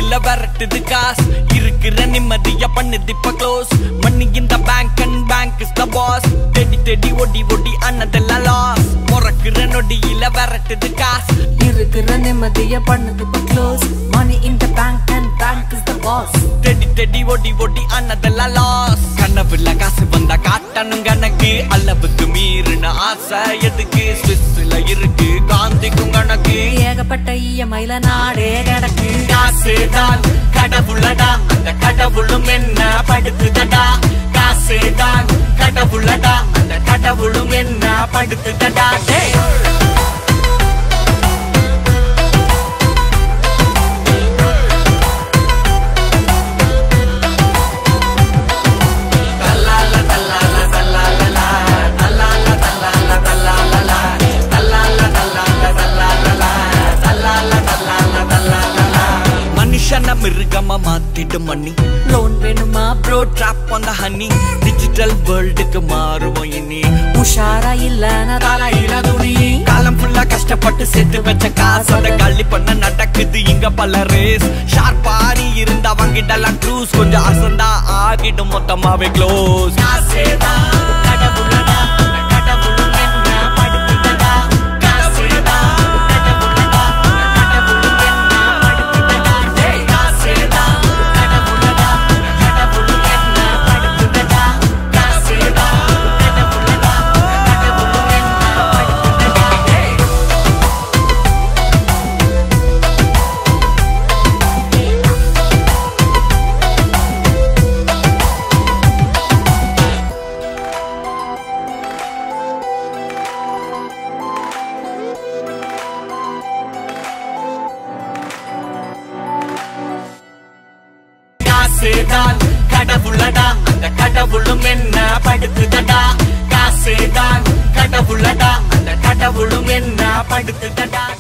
நொடியில விரட்டுது காசு இருக்கிற நிம்மதிய பண்ணுது இப்ப க்ளோஸ் மணி இந்த bank and bank is the boss தேடி தேடி ஒடி ஒடி அண்ணதெல்லாம் லாஸ் பிறக்கிற நொடியில விரட்டுது காசு இருக்கிற நிம்மதிய பண்ணது இப்ப close money in the bank and bank is the boss தேடி தேடி ஒடி ஒடி அண்ணதெல்லாம் லாஸ் கனவுல காசு வந்தா காட்டணும் கணக்கு அளவுக்கு மீறின ஆசை எதுக்கு ஸ்விஸ்ல இருக்கு காந்திக்கும் கணக்கு ஏகப்பட்ட இஎம்ஐல நாடே கிடக்கு காசுதான் கடவுளடா அந்த கடவுளும் என்ன படுத்துதடா காசுதான் கடவுளடா அந்த கடவுளும் என்ன படுத்துதடா டேய் மனுஷன மிருகமா மாத்திடும் மணி லோன் வேணுமா bro drop on the honey digital வேர்ல்டுக்கு மாறுவோம் இனி உஷாரா இல்ல தலையில துணி காலம் ஃபுல்லா கஷ்டப்பட்டு சேர்த்து வச்ச காசோட கள்ளி பண்ண நடக்குது இங்க பல ரேஸ் ஷார்ப்பா நீ இருந்தா வாங்கிடலாம் க்ரூஸ் கொஞ்சம் அசந்தா ஆகிடும் மொத்தமாவே க்ளோஸ் காசுதான் கடவுளடா அந்த கடவுளும் என்ன படுத்துதடா காசுதான் கடவுளடா அந்த கடவுளும் என்ன படுத்துதடா